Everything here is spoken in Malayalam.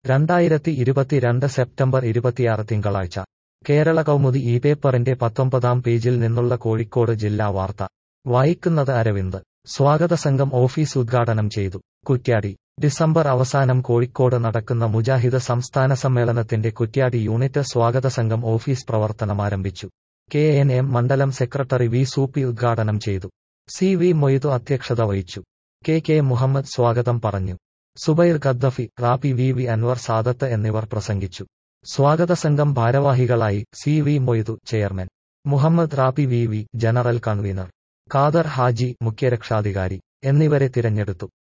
രണ്ടായിരത്തി ഇരുപത്തിരണ്ട് സെപ്റ്റംബർ ഇരുപത്തിയാറ് തിങ്കളാഴ്ച കേരള കൗമുദി ഈ പേപ്പറിന്റെ പത്തൊമ്പതാം പേജിൽ നിന്നുള്ള കോഴിക്കോട് ജില്ലാ വാർത്ത വായിക്കുന്നത് അരവിന്ദ് സ്വാഗത സംഘം ഓഫീസ് ഉദ്ഘാടനം ചെയ്തു കുറ്റ്യാടി ഡിസംബർ അവസാനം കോഴിക്കോട് നടക്കുന്ന മുജാഹിദ് സംസ്ഥാന സമ്മേളനത്തിന്റെ കുറ്റ്യാടി യൂണിറ്റ് സ്വാഗത സംഘം ഓഫീസ് പ്രവർത്തനമാരംഭിച്ചു കെ എൻ എം മണ്ഡലം സെക്രട്ടറി വി സൂപ്പി ഉദ്ഘാടനം ചെയ്തു സി വി മൊയ്തു അധ്യക്ഷത വഹിച്ചു കെ കെ മുഹമ്മദ് സ്വാഗതം പറഞ്ഞു സുബൈർ ഖദ്ദഫി റാപ്പി വി വി അൻവർ സാദത്ത് എന്നിവർ പ്രസംഗിച്ചു സ്വാഗത സംഘം ഭാരവാഹികളായി C V Moidu chairman Muhammad Rappi V V general convener Khader Haji മുഖ്യരക്ഷാധികാരി എന്നിവരെ തിരഞ്ഞെടുത്തു